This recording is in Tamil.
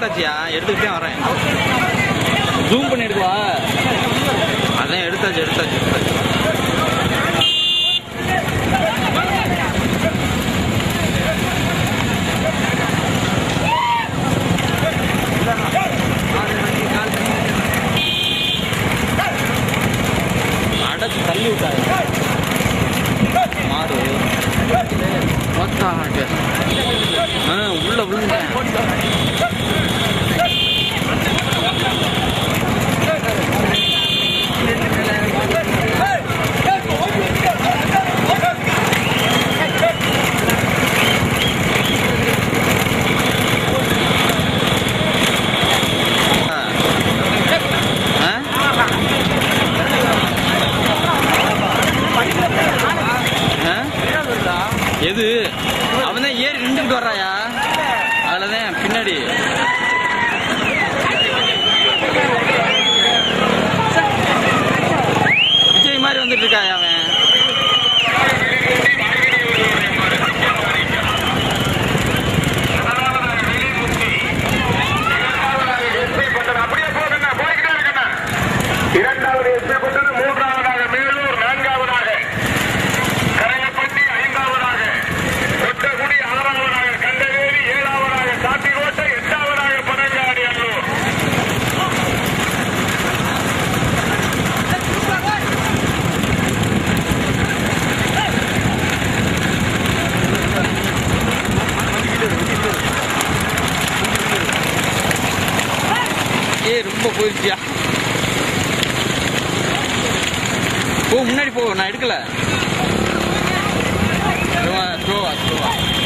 எடுத்தாச்சியா எடுத்துக்கிட்டே வரேன் ஜூம் பண்ணி எடுக்கவா அதான் எடுத்தாச்சு எடுத்தாச்சு எடுத்தாச்சு அடைச்சு தள்ளி விட்டாரு மாடு மொத்தம் ஆ உள்ள விழுந்தேன் ஆ? ஆ? எது அவன் தான் ஏறி நின்றுட்டு வர்றாயா அதுலதான் பின்னாடி விஜய் மாதிரி வந்துட்டு இருக்காயா அவன் அப்படியே போகண்ணா போய்கிட்டே இருக்கண்ணா இரண்டாவது எஸ்பி பட்டது மூன்றாவதாக மேலூர் நான்காவதாக கரையப்பட்டி ஐந்தாவதாக கொட்டகுடி ஆறாவதாக கண்டவேரி ஏழாவதாக சாத்திகோட்டை எட்டாவதாக பனங்காடி அல்லூர் ஏ ரொம்ப போயிடுச்சியா போ முன்னாடி போ நான் எடுக்கல ஸ்லோவா ஸ்லோவா